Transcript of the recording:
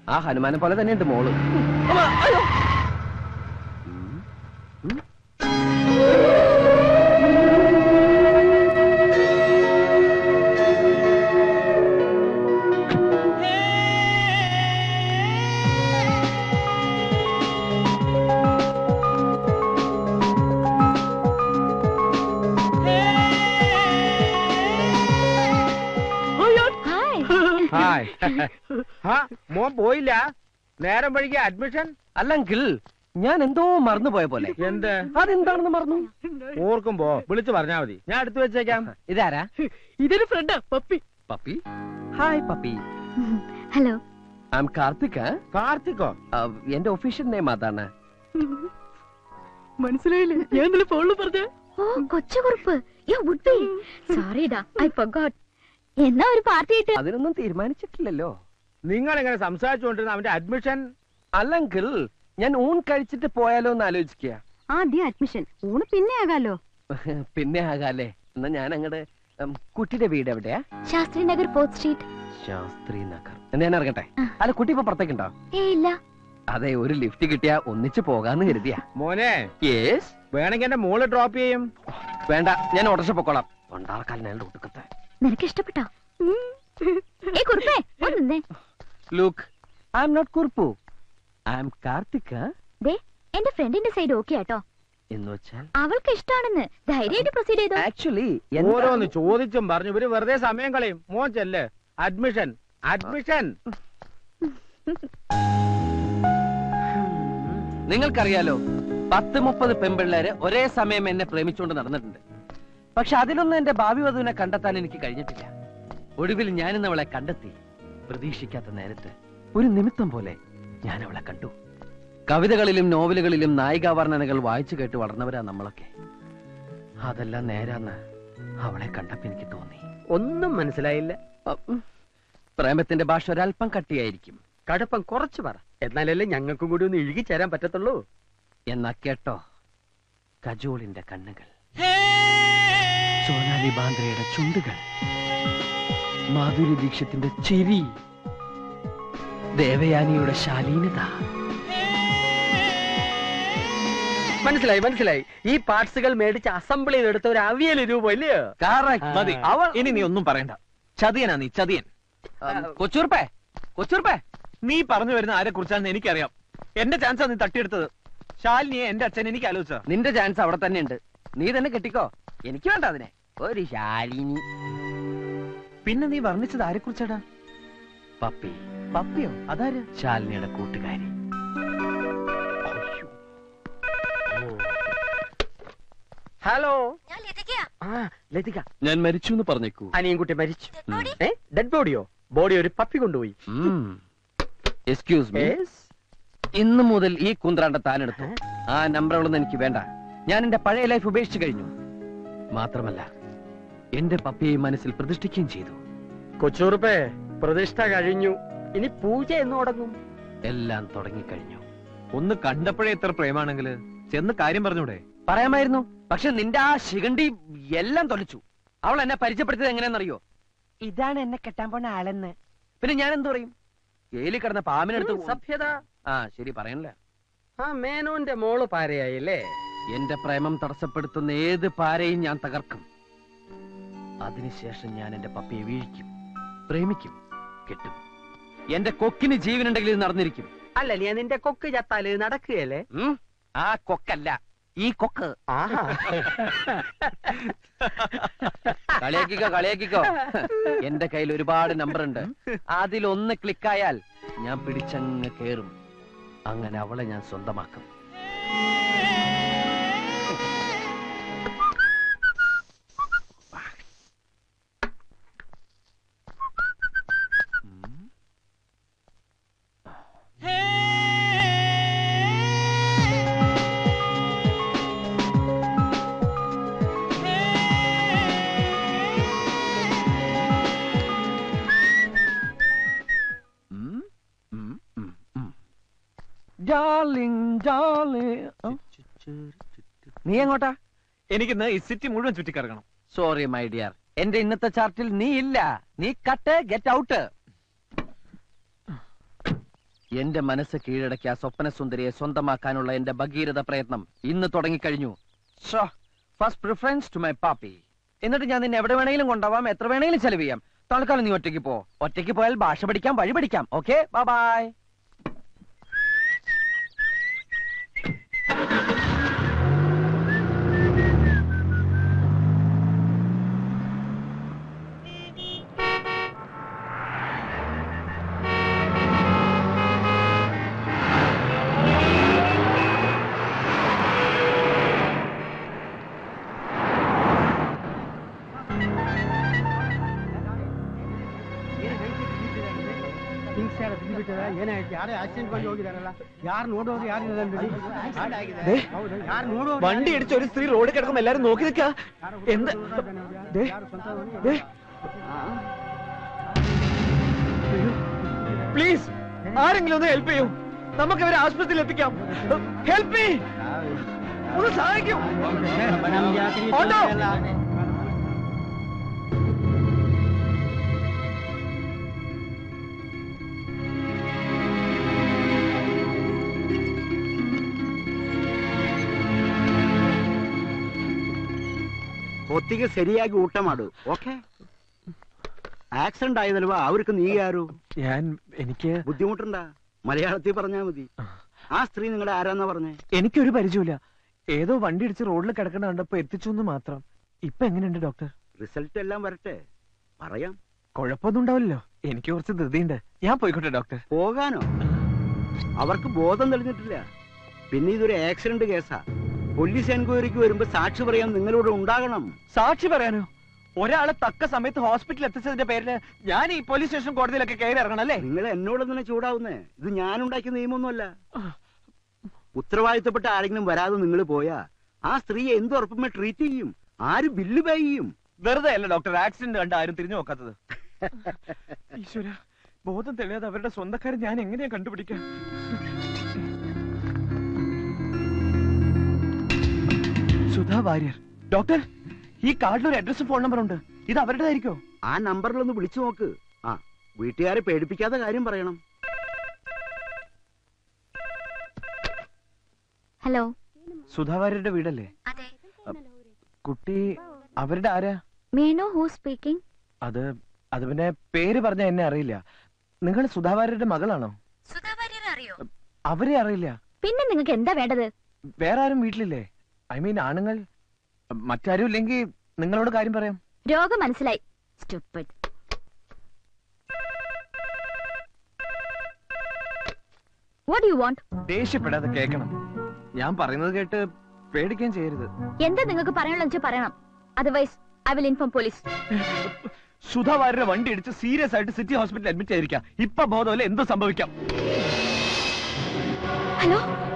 ആ ഹനുമാനെ പോലെ തന്നെ ഉണ്ട് മോള് ഉം. ഉം. ഹായ് ഹായ് ആ മോൻ പോയില്ല നേരം വഴിക്ക് അഡ്മിഷൻ അല്ലെങ്കിൽ ഞാൻ എന്തോ മറന്നുപോയ പോലെ എന്ത് അതെന്താണെന്ന് മറന്നു ഓർക്കുമ്പോ വിളിച്ചു പറഞ്ഞാ മതി ഞാൻ എടുത്തു വെച്ചേക്കാം ഇതാരാ ഇതൊരു ഫ്രണ്ടാ puppy puppy hi puppy hello I am Karthik കാർത്തിക്കോ എന്റെ ഒഫീഷ്യൽ നെയിം അതാണ് മനസ്സിലായില്ലേ ഞാൻ ഇന്നലെ ഫോണിൽ പറഞ്ഞ ഓ കൊച്ചുകുറുപ്പ് യോ വുഡ് ബി സോറിടാ ഐ ഫർഗോട്ട് എന്നാ ഒരു പാർട്ടി ഇട്ട് അതിനൊന്നും തീരുമാനിച്ചിട്ടില്ലല്ലോ നിങ്ങൾ ഇങ്ങനെ സംസാരിച്ചുകൊണ്ടിരുന്ന അവന്റെ അഡ്മിഷൻ അല്ലെങ്കിൽ ഞാൻ ഊൺ കഴിച്ചിട്ട് പോയാലോ എന്ന് ആലോചിക്കുക ആദ്യം അഡ്മിഷൻ ഊണ് പിന്നെ ആകാലോ പിന്നെ ആകാലേ എന്നാ ഞാൻ അങ്ങട് ഉം, കുട്ടിയുടെ വീട് എവിടെയാ ശാസ്ത്രി നഗർ ഫോർത്ത് സ്ട്രീറ്റ് ശാസ്ത്രി നഗർ എന്നാ ഞാൻ ഇറങ്ങട്ടെ ആ. അല്ല കുട്ടി ഇപ്പൊ പുറത്തേക്കുണ്ടോ ഏ ഇല്ല അതെ ഒരു ലിഫ്റ്റ് കിട്ടിയാ ഒന്നിച്ച് പോകാന്ന് കരുതിയാ മോനെ യേസ് വേണമെങ്കിൽ എന്റെ മോള് ഡ്രോപ്പ് ചെയ്യും വേണ്ട ഞാൻ ഓട്ടർഷ പൊക്കോളാം തൊണ്ടാർക്കാൽ ഞാൻ ഒടുക്കത്തെ നിനക്ക് ഇഷ്ടപ്പെട്ടോ ഏ കുറുപ്പേ ഒന്നേ look I am not Kurup I am Karthik ദേ എന്റെ ഫ്രണ്ടിന്റെ സൈഡ് ഓക്കെ ആട്ടോ എന്ന് വെച്ചാൽ അവൾക്ക് ഇഷ്ടാണെന്ന് ധൈര്യമായിട്ട് പ്രൊസീഡ് ചെയ്തോ ആക്ച്വലി ഓരോന്ന് ചോദിച്ചും പറഞ്ഞു ഇവര് വെറുതെ സമയം കളയും മോൻ ചെല്ല് അഡ്മിഷൻ അഡ്മിഷൻ നിങ്ങൾക്കറിയാലോ പത്ത് മുപ്പത് പെൺപിള്ളേര് ഒരേ സമയം എന്നെ പ്രേമിച്ചുകൊണ്ട് നടന്നിട്ടുണ്ട് പക്ഷെ അതിലൊന്നും എന്റെ ഭാവി വധുവിനെ കണ്ടെത്താൻ എനിക്ക് കഴിഞ്ഞിട്ടില്ല ഒടുവിൽ ഞാനിന്ന് അവളെ കണ്ടെത്തി പ്രതീക്ഷിക്കാത്ത നേരത്ത് ഒരു നിമിത്തം പോലെ ഞാൻ അവളെ കണ്ടു കവിതകളിലും നോവലുകളിലും നായികാ വർണ്ണനകൾ വായിച്ചു കേട്ട് വളർന്നവരാ നമ്മളൊക്കെ അതെല്ലാം നേരാന്ന് അവളെ കണ്ടപ്പോ എനിക്ക് തോന്നി ഒന്നും മനസ്സിലായില്ല ഉം. പ്രേമത്തിന്റെ ഭാഷ ഒരല്പം കട്ടിയായിരിക്കും കടുപ്പം കുറച്ച് പറ എന്നാലല്ലേ ഞങ്ങൾക്കും കൂടി ഒന്ന് ഇഴുകി ചേരാൻ പറ്റത്തുള്ളൂ എന്നാ കേട്ടോ കജോളിന്റെ കണ്ണുകൾ സോനാലി ബാന്ദ്രയുടെ ചുണ്ടുകൾ മാധുരി ദീക്ഷത്തിന്റെ ചിരി ദേവയാനിയുടെ ശാലീനത മനസ്സിലായി മനസ്സിലായി ഈ പാർട്സുകൾ മേടിച്ച് അസംബിൾ ചെയ്തെടുത്ത ഒരു അവിയൽ രൂപം ഇല്ലയോ Correct. മതി. അവൾ ഇനി നീ ഒന്നും പറയണ്ട ചതിയനാ നീ ചതിയൻ ഉം, കൊച്ചൂർപ്പേ കൊച്ചൂർപ്പേ നീ പറഞ്ഞു വരുന്ന ആരെ കുറിച്ചാണെന്ന് എനിക്കറിയാം എന്റെ ചാൻസാ നീ തട്ടിയെടുത്തത് ശാലിനിയെ എന്റെ അച്ഛൻ എനിക്ക് ആലോചിച്ച നിന്റെ ചാൻസ് അവിടെ തന്നെ ഉണ്ട് നീ തന്നെ കെട്ടിക്കോ എനിക്ക് വേണ്ട അതിനെ ഒരു ശാലിനി പിന്നെ നീ വർണ്ണിച്ചത് ആരെ കുറിച്ചാടാ പപ്പി പപ്പിയോ അതാര് ശാലിനിയുടെ കൂട്ടുകാരി ഹലോ ഞാൻ ലതികയാ ആ ലതിക ഞാൻ മരിച്ചു എന്ന് പറഞ്ഞേക്കൂ അനിയൻകുട്ടി മരിച്ചു ഏ ഡെഡ് ബോഡിയോ ബോഡി ഒരു പപ്പി കൊണ്ടുപോയി എക്സ്ക്യൂസ് മീ Yes. ഇന്ന് മുതൽ ഈ കുന്ത്രാണ്ട താനെടുത്തു ആ നമ്പറുകളൊന്നും എനിക്ക് വേണ്ട ഞാൻ എന്റെ പഴയ ലൈഫ് ഉപേക്ഷിച്ചു കഴിഞ്ഞു മാത്രമല്ല എന്റെ പപ്പിയെ മനസ്സിൽ പ്രതിഷ്ഠിക്കുകയും ചെയ്തു കൊച്ചൂറുപ്പേ പ്രതിഷ്ഠ കഴിഞ്ഞു ഇനി പൂജ എന്ന് തുടങ്ങും എല്ലാം തുടങ്ങിക്കഴിഞ്ഞു ഒന്ന് കണ്ടപ്പോഴേ ഇത്ര പ്രേമാണെങ്കിൽ ചെന്ന് കാര്യം പറഞ്ഞൂടെ പറയാമായിരുന്നു പക്ഷെ നിന്റെ ആ ശിഖണ്ഡി എല്ലാം തൊലച്ചു അവൾ എന്നെ പരിചയപ്പെടുത്തിയത് എങ്ങനെയാണെന്നറിയോ ഇതാണ് എന്നെ കെട്ടാൻ പോണ ആളെന്ന് പിന്നെ ഞാൻ എന്തു പറയും ജയിലിൽ കിടന്ന പാമ്പിനെടുത്ത് കൊ- സഭ്യത ആ ശരി പറയണല്ലേ ആ മേനോന്റെ മോള് പാരയായില്ലേ എന്റെ പ്രേമം തടസ്സപ്പെടുത്തുന്ന ഏത് പാരയും ഞാൻ തകർക്കും അതിനുശേഷം ഞാൻ എന്റെ പപ്പിയെ വീഴിക്കും പ്രേമിക്കും കെട്ടും എന്റെ കൊക്കിന് ജീവനുണ്ടെങ്കിൽ ഇത് നടന്നിരിക്കും അല്ല നീ നിന്റെ കൊക്ക് ചത്താല് നടക്കുകയല്ലേ ഉം? ആ കൊക്കല്ല ഈ കൊക്ക് ആഹാ കളിയാക്കിക്കോ കളിയാക്കിക്കോ എന്റെ കയ്യിൽ ഒരുപാട് നമ്പർ ഉണ്ട് അതിലൊന്ന് ക്ലിക്കായാൽ ഞാൻ പിടിച്ചങ്ങ് കേറും അങ്ങനെ അവളെ ഞാൻ സ്വന്തമാക്കും ഉം, ഉം, ഉം, ഉം. Darling, darling. ആ? നീ എങ്ങോട്ടാ എനിക്കിന്ന് ഈ സിറ്റി മുഴുവൻ ചുറ്റിക്കറങ്ങണം സോറി മൈ ഡിയർ എന്റെ ഇന്നത്തെ ചാർട്ടിൽ നീ ഇല്ല നീ കട്ട് ഗെറ്റ് ഔട്ട് എന്റെ മനസ്സ് കീഴടക്കിയ ആ സ്വപ്നസുന്ദരിയെ സ്വന്തമാക്കാനുള്ള എന്റെ ഭഗീരഥ പ്രയത്നം ഇന്ന് തുടങ്ങിക്കഴിഞ്ഞു first preference to my puppy എന്നിട്ട് ഞാൻ നിന്നെ എവിടെ വേണമെങ്കിലും കൊണ്ടുപോവാം എത്ര വേണമെങ്കിലും ചെലവ് ചെയ്യാം തൽക്കാലം നീ ഒറ്റയ്ക്ക് പോ ഒറ്റയ്ക്ക് പോയാൽ ഭാഷ പഠിക്കാം വഴി പഠിക്കാം ഓക്കെ ബൈ ಏನಾಯ್ತು ಯಾರೇ ಆಕ್ಸಿಡೆಂಟ್ ಬಂದು ಹೋಗಿದಾರಲ್ಲ ಯಾರು ನೋಡೋರು ಯಾರು ദേ, വണ്ടി ഇടിച്ച് ഒരു സ്ത്രീ റോഡിൽ കിടക്കുമ്പോ എല്ലാരും നോക്കി നിൽക്കാ എന്ത് ദേ, ദേ. പ്ലീസ് ആരെങ്കിലും ഒന്ന് ഹെൽപ്പ് ചെയ്യൂ നമുക്ക് ഇവരെ ആശുപത്രിയിൽ എത്തിക്കാം ഹെൽപ്പ് മീ ഒന്ന് സഹായിക്കൂ ഓട്ടോ ಹೊತ್ತಿಗೆ ಸರಿಯಾಗಿ ಊಟ ಮಾಡು ಓಕೆ ആക്സിഡന്റ് ആയതಲ್ವಾ അവർക്ക് നീ ആരോ ഞാൻ എനിക്ക് ബുദ്ധിമുട്ടുണ്ടാ മലയാളത്തിൽ പറഞ്ഞാ മതി ആ സ്ത്രീ നിങ്ങളുടെ ആരാന്നാ പറഞ്ഞേ എനിക്കൊരു പരിചയമില്ല ഏതോ വണ്ടി ഇടിച്ച് റോഡിൽ കിടക്കണ കണ്ടപ്പോ എത്തിച്ചു എന്ന് മാത്രം ഇപ്പൊ എങ്ങനെയുണ്ട് ഡോക്ടർ റിസൾട്ട് എല്ലാം വരട്ടെ പറയാം കുഴപ്പമൊന്നും ഉണ്ടാവില്ലല്ലോ എനിക്ക് കുറച്ച് ധൃതിയുണ്ട് ഞാൻ പോയിക്കോട്ടെ ഡോക്ടർ പോകാനോ അവർക്ക് ബോധം തെളിഞ്ഞിട്ടില്ല പിന്നെ ഇതൊരു ആക്സിഡന്റ് കേസാ പോലീസ് എൻക്വയറിക്ക് വരുമ്പോ സാക്ഷി പറയാൻ നിങ്ങളിവിടെ ഉണ്ടാകണം സാക്ഷി പറയാനോ ഒരാളെ തക്ക സമയത്ത് ഹോസ്പിറ്റലിൽ എത്തിച്ചതിന്റെ പേരില് ഞാൻ ഈ പോലീസ് സ്റ്റേഷൻ കോടതിയിലൊക്കെ കയറി ഇറങ്ങണം അല്ലേ നിങ്ങൾ എന്നോട് തന്നെ ചൂടാവുന്നേ ഇത് ഞാൻ ഉണ്ടാക്കിയ നിയമമൊന്നുമല്ല ഉത്തരവാദിത്തപ്പെട്ട ആരെങ്കിലും വരാതെ നിങ്ങൾ പോയാ ആ സ്ത്രീയെ എന്ത് ഉറപ്പുമേ ട്രീറ്റ് ചെയ്യും ആര് ബില്ല് പേ ചെയ്യും വെറുതെ അല്ല ഡോക്ടർ ആക്സിഡന്റ് കണ്ട് ആരും തിരിഞ്ഞു നോക്കാത്തത് ഈശ്വര ബോധം തെളിയാതെ അവരുടെ സ്വന്തക്കാരെ ഞാൻ എങ്ങനെയാ കണ്ടുപിടിക്കാം സുധാ വാര്യർ ഡോക്ടർ ഈ കാർഡിൽ ഒരു അഡ്രസ്സും ഫോൺ നമ്പർ ഉണ്ട് ഇത് അവരുടേതായിരിക്കോ ആ നമ്പറിലൊന്ന് വിളിച്ചു നോക്ക് ആ വീട്ടുകാരെ പേടിപ്പിക്കാത്ത കാര്യം പറയണം ഹലോ സുധാ വാര്യരുടെ വീടല്ലേ അതെ കുട്ടി അവരുടെ ആരാ മേനോ ഹൂ സ്പീക്കിംഗ് അത് അത് പിന്നെ പേര് പറഞ്ഞ എന്നെ അറിയില്ല നിങ്ങൾ സുധാവാര്യരുടെ മകളാണോ സുധാവാര്യർ അറിയോ അവരെ അറിയില്ല പിന്നെ നിങ്ങൾക്ക് എന്താ വേണ്ടത് വേറെ ആരും വീട്ടിലില്ലേ ഐ മീൻ ആണുങ്ങൾ മറ്റാരും ഇല്ലെങ്കിൽ നിങ്ങളോട് കാര്യം പറയാം രോഗം മനസ്സിലായി Stupid. What do you want? ദേഷ്യപ്പെടാതെ കേൾക്കണം ഞാൻ പറയുന്നത് കേട്ട് പേടിക്കാൻ ചെയ്യരുത് എന്താ നിങ്ങൾക്ക് പറയാനുള്ള വെച്ചാൽ പറയണം otherwise I will inform police സുധാവാര്യരുടെ വണ്ടി ഇടിച്ച് സീരിയസ് ആയിട്ട് സിറ്റി ഹോസ്പിറ്റലിൽ അഡ്മിറ്റ് ആയിരിക്കാം ഇപ്പൊ ബോധമല്ല എന്ത് സംഭവിക്കാം ഹലോ